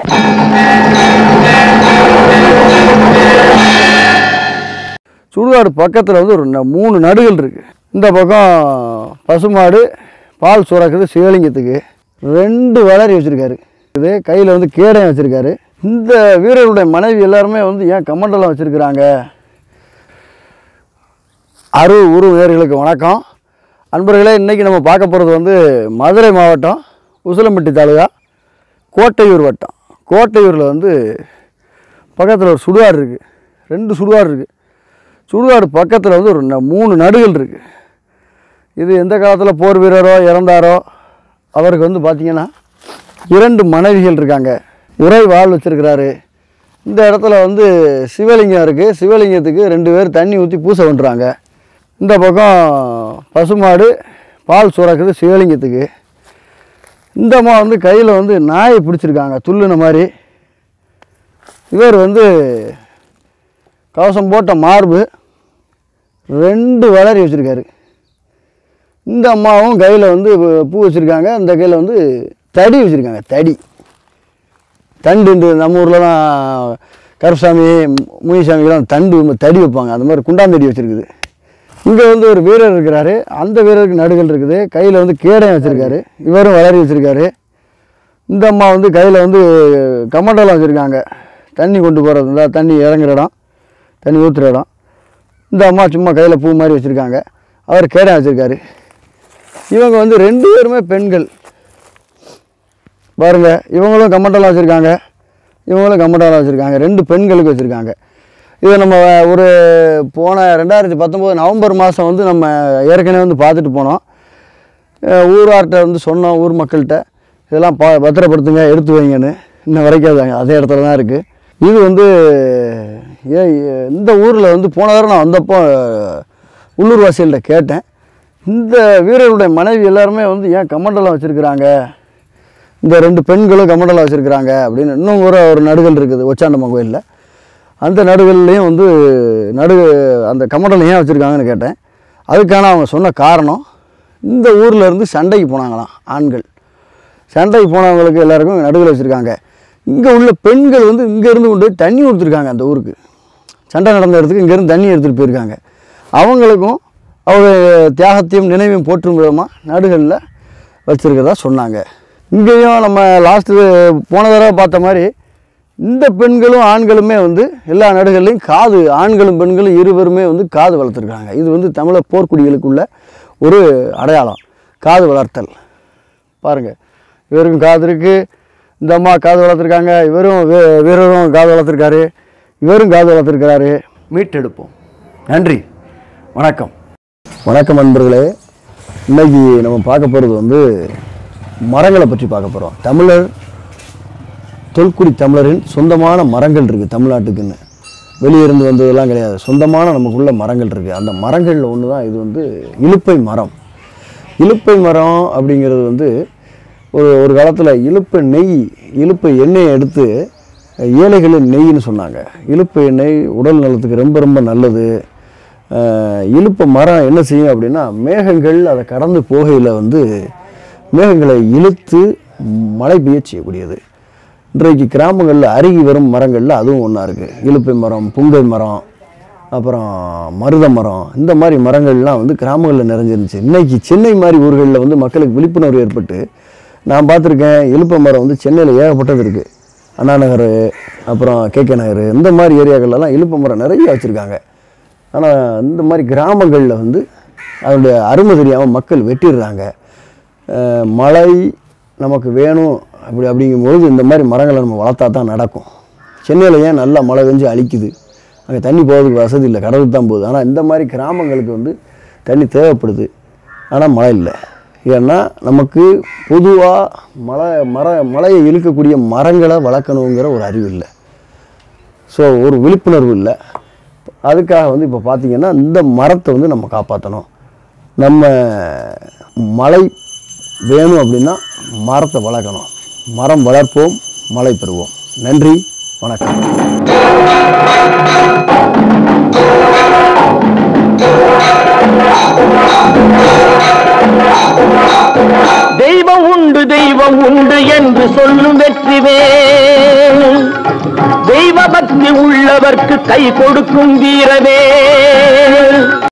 சுடுகாடு பக்கத்தில் வந்து ஒரு ந- மூணு நடுகள் இருக்கு இந்த பக்கம் பசுமாடு பால் சுரக்குது சிவலிங்கத்துக்கு ரெண்டு வளரி வச்சிருக்காரு இது கையில் வந்து கேடயம் வச்சிருக்காரு இந்த வீரருடைய மனைவி எல்லாருமே வந்து ஏன் கமண்டலம் வச்சிருக்கிறாங்க அரு உரு நேர்களுக்கு வணக்கம் அன்பர்களே இன்றைக்கி நம்ம பார்க்க போகிறது வந்து மதுரை மாவட்டம் உசிலம்பட்டி தாலுகா கோட்டையூர் வட்டம் கோட்டையூரில் வந்து பக்கத்தில் ஒரு சுடுகாடு இருக்குது ரெண்டு சுடுகாடு இருக்குது சுடுகாடு பக்கத்தில் வந்து ஒரு ந- மூணு நடுகள் இருக்குது இது எந்த காலத்தில் போர் வீரரோ இறந்தாரோ அவருக்கு வந்து பார்த்திங்கன்னா இரண்டு மனைவிகள் இருக்காங்க உரை வாழ் வச்சிருக்கிறாரு இந்த இடத்துல வந்து சிவலிங்கம் இருக்குது சிவலிங்கத்துக்கு ரெண்டு பேர் தண்ணி ஊற்றி பூசை பண்ணுறாங்க இந்த பக்கம் பசுமாடு பால் சுரக்குது சிவலிங்கத்துக்கு இந்த அம்மா வந்து கையில் வந்து நாயை பிடிச்சிருக்காங்க துள்ளுன மாதிரி இவர் வந்து கவசம் போட்ட மார்பு ரெண்டு வளரி வச்சுருக்காரு இந்த அம்மாவும் கையில் வந்து பூ- பூ வச்சுருக்காங்க இந்த கையில் வந்து தடி வச்சுருக்காங்க தடி தண்டு இந்த நம்ம ஊர்லலாம் கருப்பசாமி முனிசாமிக்கெல்லாம் தண்டு தடி வைப்பாங்க அந்த மாதிரி குண்டாந்தடி வச்சுருக்குது இங்கே வந்து ஒரு வீரர் இருக்கிறாரு அந்த வீரருக்கு நடுகள் இருக்குது கையில் வந்து கேடயம் வச்சுருக்காரு இவரும் வளரி வச்சுருக்காரு இந்த அம்மா வந்து கையில் வந்து கமண்டலம் வச்சுருக்காங்க தண்ணி கொண்டு போகிறது இந்த தண்ணி இறங்குற இடம் தண்ணி ஊற்றுற இடம் இந்த அம்மா சும்மா கையில் பூ மாதிரி வச்சுருக்காங்க அவர் கேடயம் வச்சுருக்காரு இவங்க வந்து ரெண்டு பேருமே பெண்கள் பாருங்க இவங்களும் கம்மண்டலம் வச்சுருக்காங்க இவங்களும் கம்மண்டலம் வச்சுருக்காங்க ரெண்டு பெண்களுக்கு வச்சுருக்காங்க இது நம்ம ஒரு போன ரெண்டாயிரத்தி பத்தொம்போது நவம்பர் மாதம் வந்து நம்ம ஏற்கனவே வந்து பார்த்துட்டு போனோம் அஹ் ஊரார்கிட்ட வந்து சொன்னோம் ஊர் மக்கள்கிட்ட இதெல்லாம் பா பத்திரப்படுத்துங்க எடுத்து வைங்கன்னு இன்ன வரைக்கும் அது அதே இடத்துல தான் இருக்குது இது வந்து ஏ இந்த ஊரில் வந்து போன தடவை நான் வந்தப்போ உள்ளூர்வாசிகள்கிட்ட கேட்டேன் இந்த வீரருடைய மனைவி எல்லாருமே வந்து ஏன் கமண்டலம் வச்சுருக்கிறாங்க இந்த ரெண்டு பெண்களும் கமண்டலம் வச்சுருக்கிறாங்க அப்படின்னு இன்னும் ஒரு ஒரு நடுகள் இருக்குது ஒச்சாண்டம்மன் கோயிலில் அந்த நடுகள்லேயும் வந்து நடு அந்த கமண்டலம் ஏன் வச்சுருக்காங்கன்னு கேட்டேன் அதுக்கான அவங்க சொன்ன காரணம் இந்த ஊரில் இருந்து சண்டைக்கு போனாங்களாம் ஆண்கள் சண்டைக்கு போனவங்களுக்கு எல்லாருக்கும் நடுவில் வச்சுருக்காங்க இங்கே உள்ள பெண்கள் வந்து இங்கேருந்து கொண்டு போய் தண்ணி கொடுத்துருக்காங்க அந்த ஊருக்கு சண்டை நடந்த இடத்துக்கு இங்கேருந்து தண்ணி எடுத்துகிட்டு போயிருக்காங்க அவங்களுக்கும் அவங்க தியாகத்தையும் நினைவையும் போற்றும் விதமாக நடுகளில் வச்சுருக்கதா சொன்னாங்க இங்கேயும் நம்ம லாஸ்ட்டு போன தடவை பார்த்த மாதிரி இந்த பெண்களும் ஆண்களுமே வந்து எல்லா நடுகள்லையும் காது ஆண்களும் பெண்களும் இருவருமே வந்து காது வளர்த்துருக்காங்க இது வந்து தமிழர் போர்க்குடிகளுக்குள்ள ஒரு அடையாளம் காது வளர்த்தல் பாருங்க இவருக்கும் காது இருக்கு இந்த அம்மா காது வளர்த்துருக்காங்க இவரும் வீ- வீரரும் காது வளர்த்துருக்காரு இவரும் காது வளர்த்துருக்கிறாரு மீட்டெடுப்போம் நன்றி வணக்கம் வணக்கம் நண்பர்களே இன்னைக்கு நம்ம பார்க்க போகிறது வந்து மரங்களை பற்றி பார்க்க போகிறோம் தமிழர் தொல்குடி தமிழரின் சொந்தமான மரங்கள் இருக்குது தமிழ்நாட்டுக்குன்னு வெளியே இருந்து வந்ததெல்லாம் கிடையாது சொந்தமான நமக்குள்ள மரங்கள் இருக்குது அந்த மரங்களில் ஒன்று தான் இது வந்து இலுப்பை மரம் இலுப்பை மரம் அப்படிங்கிறது வந்து ஒரு ஒரு காலத்தில் இலுப்பை நெய் இலுப்பை எண்ணெயை எடுத்து ஏழைகளின் நெய்ன்னு சொன்னாங்க இலுப்பை எண்ணெய் உடல் நலத்துக்கு ரொம்ப ரொம்ப நல்லது அஹ், இலுப்பை மரம் என்ன செய்யும் அப்படின்னா மேகங்கள் அதை கடந்து போகையில் வந்து மேகங்களை இழுத்து மழை பெய்ய செய்யக்கூடியது இன்றைக்கு கிராமங்களில் அருகி வரும் மரங்களில் அதுவும் ஒன்றா இருக்குது இலுப்பை மரம் புங்கை மரம் அப்புறம் மருத மரம் இந்த மாதிரி மரங்கள்லாம் வந்து கிராமங்களில் நிறைஞ்சிருந்துச்சு இன்னைக்கு சென்னை மாதிரி ஊர்களில் வந்து மக்களுக்கு விழிப்புணர்வு ஏற்பட்டு நான் பார்த்துருக்கேன் இலுப்பை மரம் வந்து சென்னையில் ஏகப்பட்டது இருக்குது அண்ணா நகர் அப்புறம் கேகே நகர் இந்த மாதிரி ஏரியாக்கள்லாம் இலுப்பை மரம் நிறைய வச்சுருக்காங்க ஆனால் இந்த மாதிரி கிராமங்களில் வந்து அதனுடைய அருமை தெரியாமல் மக்கள் வெட்டிடுறாங்க அஹ் மழை நமக்கு வேணும் அப்படி அப்படிங்கும்பொழுது இந்த மாதிரி மரங்களை நம்ம வளர்த்தா தான் நடக்கும் சென்னையில் ஏன் நல்லா மழை பெஞ்சு அழிக்குது அங்கே தண்ணி போகிறதுக்கு வசதி இல்லை கடவுள் தான் போகுது ஆனால் இந்த மாதிரி கிராமங்களுக்கு வந்து தண்ணி தேவைப்படுது ஆனால் மழை இல்லை ஏன்னா நமக்கு பொதுவாக மழை மர மழையை இழுக்கக்கூடிய மரங்களை வளர்க்கணுங்கிற ஒரு அறிவு இல்லை ஸோ ஒரு விழிப்புணர்வு இல்லை அதுக்காக வந்து இப்போ பார்த்தீங்கன்னா இந்த மரத்தை வந்து நம்ம காப்பாற்றணும் நம்ம மழை வேணும் அப்படின்னா மரத்தை வளர்க்கணும் மரம் வளர்ப்போம் மழை பெறுவோம் நன்றி வணக்கம் தெய்வம் உண்டு தெய்வம் உண்டு என்று சொல்லும் வெற்றிவே தெய்வ பக்தி உள்ளவர்க்கு கை கொடுக்கும் வீரவே